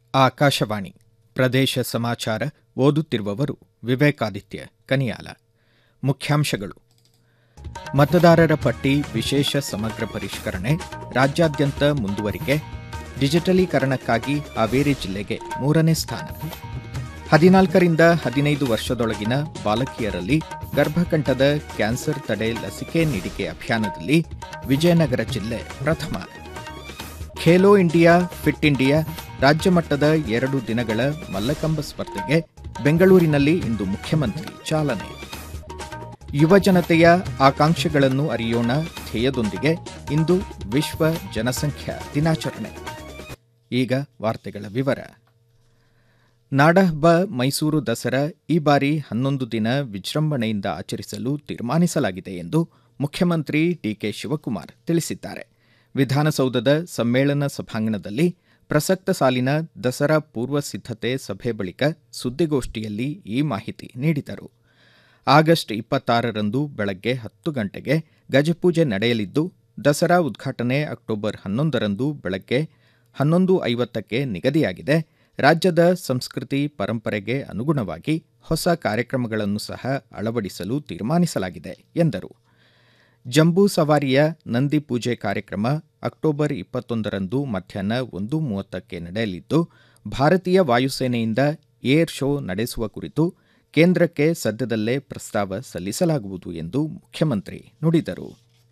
ಆಕಾಶವಾಣಿ ಪ್ರದೇಶ ಸಮಾಚಾರ ಓದುತ್ತಿರುವವರು ವಿವೇಕಾದಿತ್ಯ ಕನಿಯಾಲ ಮುಖ್ಯಾಂಶಗಳು ಮತದಾರರ ಪಟ್ಟಿ ವಿಶೇಷ ಸಮಗ್ರ ಪರಿಷ್ಕರಣೆ ರಾಜ್ಯಾದ್ಯಂತ ಮುಂದುವರಿಕೆ ಡಿಜಿಟಲೀಕರಣಕ್ಕಾಗಿ ಹಾವೇರಿ ಜಿಲ್ಲೆಗೆ ಮೂರನೇ ಸ್ಥಾನ ಹದಿನಾಲ್ಕರಿಂದ ಹದಿನೈದು ವರ್ಷದೊಳಗಿನ ಬಾಲಕಿಯರಲ್ಲಿ ಗರ್ಭಕಂಠದ ಕ್ಯಾನ್ಸರ್ ತಡೆ ಲಸಿಕೆ ನೀಡಿಕೆ ಅಭಿಯಾನದಲ್ಲಿ ವಿಜಯನಗರ ಜಿಲ್ಲೆ ಪ್ರಥಮ ಖೇಲೋ ಇಂಡಿಯಾ ಫಿಟ್ ಇಂಡಿಯಾ ರಾಜ್ಯ ಮಟ್ಟದ ಎರಡು ದಿನಗಳ ಮಲ್ಲಕಂಬ ಸ್ಪರ್ಧೆಗೆ ಬೆಂಗಳೂರಿನಲ್ಲಿ ಇಂದು ಮುಖ್ಯಮಂತ್ರಿ ಚಾಲನೆ ಯುವ ಜನತೆಯ ಆಕಾಂಕ್ಷೆಗಳನ್ನು ಅರಿಯೋಣ ಧ್ಯೇಯದೊಂದಿಗೆ ಇಂದು ವಿಶ್ವ ಜನಸಂಖ್ಯಾ ದಿನಾಚರಣೆ ಈಗ ವಾರ್ತೆಗಳ ವಿವರ ನಾಡಹಬ್ಬ ಮೈಸೂರು ದಸರಾ ಈ ಬಾರಿ ಹನ್ನೊಂದು ದಿನ ವಿಜೃಂಭಣೆಯಿಂದ ಆಚರಿಸಲು ತೀರ್ಮಾನಿಸಲಾಗಿದೆ ಎಂದು ಮುಖ್ಯಮಂತ್ರಿ ಡಿಕೆ ಶಿವಕುಮಾರ್ ತಿಳಿಸಿದ್ದಾರೆ ವಿಧಾನಸೌಧದ ಸಮ್ಮೇಳನ ಸಭಾಂಗಣದಲ್ಲಿ ಪ್ರಸಕ್ತ ಸಾಲಿನ ದಸರಾ ಪೂರ್ವ ಸಿದ್ಧತೆ ಸಭೆ ಬಳಿಕ ಸುದ್ದಿಗೋಷ್ಠಿಯಲ್ಲಿ ಈ ಮಾಹಿತಿ ನೀಡಿದರು ಆಗಸ್ಟ್ ಇಪ್ಪತ್ತಾರರಂದು ಬೆಳಗ್ಗೆ ಹತ್ತು ಗಂಟೆಗೆ ಗಜಪೂಜೆ ನಡೆಯಲಿದ್ದು ದಸರಾ ಉದ್ಘಾಟನೆ ಅಕ್ಟೋಬರ್ ಹನ್ನೊಂದರಂದು ಬೆಳಗ್ಗೆ ಹನ್ನೊಂದು ಐವತ್ತಕ್ಕೆ ನಿಗದಿಯಾಗಿದೆ ರಾಜ್ಯದ ಸಂಸ್ಕೃತಿ ಪರಂಪರೆಗೆ ಅನುಗುಣವಾಗಿ ಹೊಸ ಕಾರ್ಯಕ್ರಮಗಳನ್ನು ಸಹ ಅಳವಡಿಸಲು ತೀರ್ಮಾನಿಸಲಾಗಿದೆ ಎಂದರು ಜಂಬೂ ಸವಾರಿಯ ನಂದಿ ಪೂಜೆ ಕಾರ್ಯಕ್ರಮ ಅಕ್ಟೋಬರ್ ಇಪ್ಪತ್ತೊಂದರಂದು ಮಧ್ಯಾಹ್ನ ಒಂದು ಮೂವತ್ತಕ್ಕೆ ನಡೆಯಲಿದ್ದು ಭಾರತೀಯ ವಾಯುಸೇನೆಯಿಂದ ಏರ್ ಶೋ ನಡೆಸುವ ಕುರಿತು ಕೇಂದ್ರಕ್ಕೆ ಸದ್ಯದಲ್ಲೇ ಪ್ರಸ್ತಾವ ಸಲ್ಲಿಸಲಾಗುವುದು ಎಂದು ಮುಖ್ಯಮಂತ್ರಿ ನುಡಿದರು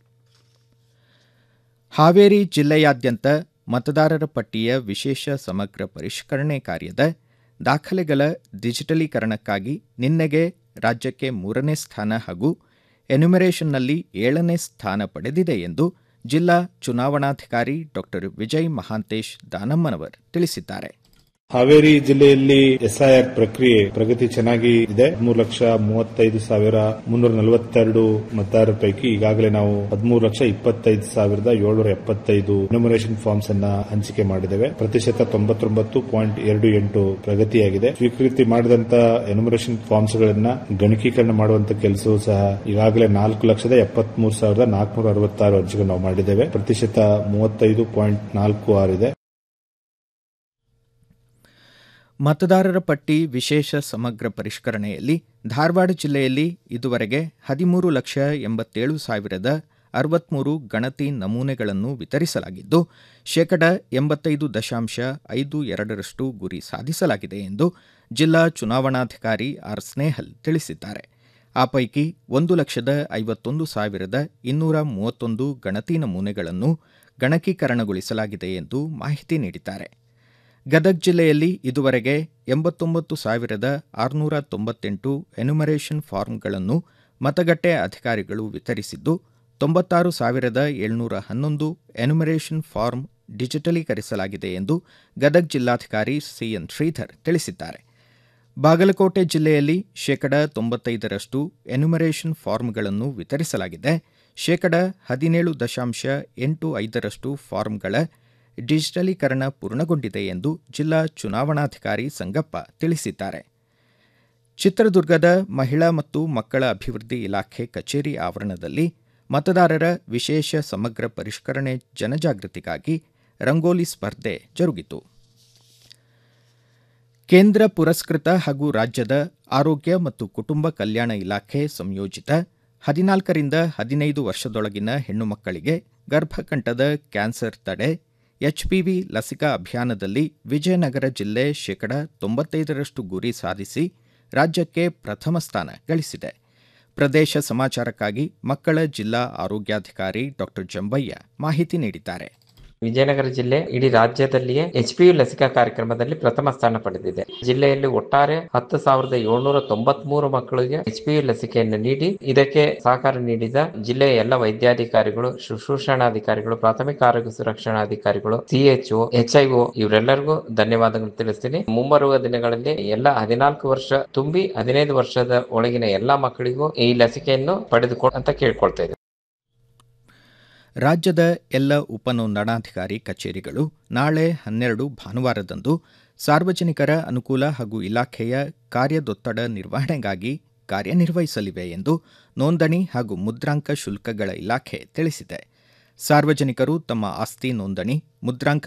ಹಾವೇರಿ ಜಿಲ್ಲೆಯಾದ್ಯಂತ ಮತದಾರರ ಪಟ್ಟಿಯ ವಿಶೇಷ ಸಮಗ್ರ ಪರಿಷ್ಕರಣೆ ಕಾರ್ಯದ ದಾಖಲೆಗಳ ಡಿಜಿಟಲೀಕರಣಕ್ಕಾಗಿ ನಿನ್ನೆಗೆ ರಾಜ್ಯಕ್ಕೆ ಮೂರನೇ ಸ್ಥಾನ ಹಾಗೂ ಎನ್ಯುಮರೇಷನ್ನಲ್ಲಿ ಏಳನೇ ಸ್ಥಾನ ಪಡೆದಿದೆ ಎಂದು ಜಿಲ್ಲಾ ಚುನಾವಣಾಧಿಕಾರಿ ಡಾ ವಿಜಯ್ ಮಹಾಂತೇಶ್ ದಾನಮ್ಮನವರ್ ತಿಳಿಸಿದ್ದಾರೆ ಹಾವೇರಿ ಜಿಲ್ಲೆಯಲ್ಲಿ ಎಸ್ಐಆರ್ ಪ್ರಕ್ರಿಯೆ ಪ್ರಗತಿ ಚೆನ್ನಾಗಿ ಇದೆ ಮೂರು ಲಕ್ಷ ಮೂವತ್ತೈದು ಸಾವಿರ ಮುನ್ನೂರ ನಲವತ್ತೆರಡು ಮತದಾರರ ಪೈಕಿ ಈಗಾಗಲೇ ನಾವು ಹದಿಮೂರು ಲಕ್ಷ ಇಪ್ಪತ್ತೈದು ಸಾವಿರದ ಏಳ್ನೂರ ಎಪ್ಪತ್ತೈದು ಎನ್ಯುಮರೇಷನ್ ಫಾರ್ಮ್ಸ್ ಅನ್ನ ಹಂಚಿಕೆ ಮಾಡಿದ್ದೇವೆ ಪ್ರತಿಶತ ತೊಂಬತ್ತೊಂಬತ್ತು ಪಾಯಿಂಟ್ ಎರಡು ಎಂಟು ಪ್ರಗತಿಯಾಗಿದೆ ಸ್ವೀಕೃತಿ ಮಾಡಿದಂತ ಎನ್ಯುಮರೇಷನ್ ಫಾರ್ಮ್ಸ್ ಗಳನ್ನ ಗಣಕೀಕರಣ ಮಾಡುವಂತ ಕೆಲಸವೂ ಸಹ ಈಗಾಗಲೇ ನಾಲ್ಕು ಲಕ್ಷದ ಎಪ್ಪತ್ಮೂರು ಸಾವಿರದ ನಾಲ್ಕುನೂರ ಅರವತ್ತಾರು ಅರ್ಜಿಗಳು ನಾವು ಮಾಡಿದ್ದೇವೆ ಪ್ರತಿಶತ ಮೂವತ್ತೈದು ಪಾಯಿಂಟ್ ನಾಲ್ಕು ಆರು ಇದೆ ಮತದಾರರ ಪಟ್ಟಿ ವಿಶೇಷ ಸಮಗ್ರ ಪರಿಷ್ಕರಣೆಯಲ್ಲಿ ಧಾರವಾಡ ಜಿಲ್ಲೆಯಲ್ಲಿ ಇದುವರೆಗೆ ಹದಿಮೂರು ಲಕ್ಷ ಎಂಬತ್ತೇಳು ಸಾವಿರದ ಅರವತ್ಮೂರು ಗಣತಿ ನಮೂನೆಗಳನ್ನು ವಿತರಿಸಲಾಗಿದ್ದು ಶೇಕಡ ಎಂಬತ್ತೈದು ದಶಾಂಶ ಐದು ಎರಡರಷ್ಟು ಗುರಿ ಸಾಧಿಸಲಾಗಿದೆ ಎಂದು ಜಿಲ್ಲಾ ಚುನಾವಣಾಧಿಕಾರಿ ಆರ್ ಸ್ನೇಹಲ್ ತಿಳಿಸಿದ್ದಾರೆ ಆ ಪೈಕಿ ಒಂದು ಲಕ್ಷದ ಐವತ್ತೊಂದು ಸಾವಿರದ ಇನ್ನೂರ ಮೂವತ್ತೊಂದು ಗಣತಿ ನಮೂನೆಗಳನ್ನು ಗಣಕೀಕರಣಗೊಳಿಸಲಾಗಿದೆ ಎಂದು ಮಾಹಿತಿ ನೀಡಿದ್ದಾರೆ ಗದಗ ಜಿಲ್ಲೆಯಲ್ಲಿ ಇದುವರೆಗೆ ಎಂಬತ್ತೊಂಬತ್ತು ಸಾವಿರದ ಆರುನೂರ ತೊಂಬತ್ತೆಂಟು ಎನ್ಯುಮರೇಷನ್ ಫಾರ್ಮ್ಗಳನ್ನು ಮತಗಟ್ಟೆ ಅಧಿಕಾರಿಗಳು ವಿತರಿಸಿದ್ದು ತೊಂಬತ್ತಾರು ಸಾವಿರದ ಏಳ್ನೂರ ಹನ್ನೊಂದು ಎನ್ಯುಮರೇಷನ್ ಫಾರ್ಮ್ ಡಿಜಿಟಲೀಕರಿಸಲಾಗಿದೆ ಎಂದು ಗದಗ ಜಿಲ್ಲಾಧಿಕಾರಿ ಸಿಎನ್ ಶ್ರೀಧರ್ ತಿಳಿಸಿದ್ದಾರೆ ಬಾಗಲಕೋಟೆ ಜಿಲ್ಲೆಯಲ್ಲಿ ಶೇಕಡ ತೊಂಬತ್ತೈದರಷ್ಟು ಎನ್ಯುಮರೇಷನ್ ಫಾರ್ಮ್ಗಳನ್ನು ವಿತರಿಸಲಾಗಿದೆ ಶೇಕಡ ಹದಿನೇಳು ದಶಾಂಶ ಎಂಟು ಐದರಷ್ಟು ಫಾರ್ಮ್ಗಳ ಡಿಜಿಟಲೀಕರಣ ಪೂರ್ಣಗೊಂಡಿದೆ ಎಂದು ಜಿಲ್ಲಾ ಚುನಾವಣಾಧಿಕಾರಿ ಸಂಗಪ್ಪ ತಿಳಿಸಿದ್ದಾರೆ ಚಿತ್ರದುರ್ಗದ ಮಹಿಳಾ ಮತ್ತು ಮಕ್ಕಳ ಅಭಿವೃದ್ಧಿ ಇಲಾಖೆ ಕಚೇರಿ ಆವರಣದಲ್ಲಿ ಮತದಾರರ ವಿಶೇಷ ಸಮಗ್ರ ಪರಿಷ್ಕರಣೆ ಜನಜಾಗೃತಿಗಾಗಿ ರಂಗೋಲಿ ಸ್ಪರ್ಧೆ ಜರುಗಿತು ಕೇಂದ್ರ ಪುರಸ್ಕೃತ ಹಾಗೂ ರಾಜ್ಯದ ಆರೋಗ್ಯ ಮತ್ತು ಕುಟುಂಬ ಕಲ್ಯಾಣ ಇಲಾಖೆ ಸಂಯೋಜಿತ ಹದಿನಾಲ್ಕರಿಂದ ಹದಿನೈದು ವರ್ಷದೊಳಗಿನ ಹೆಣ್ಣು ಮಕ್ಕಳಿಗೆ ಗರ್ಭಕಂಠದ ಕ್ಯಾನ್ಸರ್ ತಡೆ ಎಚ್ಪಿವಿ ಲಸಿಕಾ ಅಭಿಯಾನದಲ್ಲಿ ವಿಜಯನಗರ ಜಿಲ್ಲೆ ಶೇಕಡ ತೊಂಬತ್ತೈದರಷ್ಟು ಗುರಿ ಸಾಧಿಸಿ ರಾಜ್ಯಕ್ಕೆ ಪ್ರಥಮ ಸ್ಥಾನ ಗಳಿಸಿದೆ ಪ್ರದೇಶ ಸಮಾಚಾರಕ್ಕಾಗಿ ಮಕ್ಕಳ ಜಿಲ್ಲಾ ಆರೋಗ್ಯಾಧಿಕಾರಿ ಡಾ ಜಂಬಯ್ಯ ಮಾಹಿತಿ ನೀಡಿದ್ದಾರೆ ವಿಜಯನಗರ ಜಿಲ್ಲೆ ಇಡೀ ರಾಜ್ಯದಲ್ಲಿಯೇ ಎಚ್ಪಿಯು ಲಸಿಕಾ ಕಾರ್ಯಕ್ರಮದಲ್ಲಿ ಪ್ರಥಮ ಸ್ಥಾನ ಪಡೆದಿದೆ ಜಿಲ್ಲೆಯಲ್ಲಿ ಒಟ್ಟಾರೆ ಹತ್ತು ಸಾವಿರದ ಏಳ್ನೂರ ತೊಂಬತ್ ಮೂರು ಮಕ್ಕಳಿಗೆ ಎಚ್ಪಿಯು ಲಸಿಕೆಯನ್ನು ನೀಡಿ ಇದಕ್ಕೆ ಸಹಕಾರ ನೀಡಿದ ಜಿಲ್ಲೆಯ ಎಲ್ಲ ವೈದ್ಯಾಧಿಕಾರಿಗಳು ಶುಶ್ರೂಷಣಾಧಿಕಾರಿಗಳು ಪ್ರಾಥಮಿಕ ಆರೋಗ್ಯ ಸುರಕ್ಷಣಾಧಿಕಾರಿಗಳು ಸಿಎಚ್ಒ ಎಚ್ಐಒ ಇವರೆಲ್ಲರಿಗೂ ಧನ್ಯವಾದಗಳು ತಿಳಿಸ್ತೀನಿ ಮುಂಬರುವ ದಿನಗಳಲ್ಲಿ ಎಲ್ಲ ಹದಿನಾಲ್ಕು ವರ್ಷ ತುಂಬಿ ಹದಿನೈದು ವರ್ಷದ ಒಳಗಿನ ಎಲ್ಲಾ ಮಕ್ಕಳಿಗೂ ಈ ಲಸಿಕೆಯನ್ನು ಪಡೆದುಕೊ ಅಂತ ಕೇಳ್ಕೊಳ್ತಾ ಇದ್ದೀವಿ ರಾಜ್ಯದ ಎಲ್ಲ ಉಪನೋಂದಣಾಧಿಕಾರಿ ಕಚೇರಿಗಳು ನಾಳೆ ಹನ್ನೆರಡು ಭಾನುವಾರದಂದು ಸಾರ್ವಜನಿಕರ ಅನುಕೂಲ ಹಾಗೂ ಇಲಾಖೆಯ ಕಾರ್ಯದೊತ್ತಡ ನಿರ್ವಹಣೆಗಾಗಿ ಕಾರ್ಯನಿರ್ವಹಿಸಲಿವೆ ಎಂದು ನೋಂದಣಿ ಹಾಗೂ ಮುದ್ರಾಂಕ ಶುಲ್ಕಗಳ ಇಲಾಖೆ ತಿಳಿಸಿದೆ ಸಾರ್ವಜನಿಕರು ತಮ್ಮ ಆಸ್ತಿ ನೋಂದಣಿ ಮುದ್ರಾಂಕ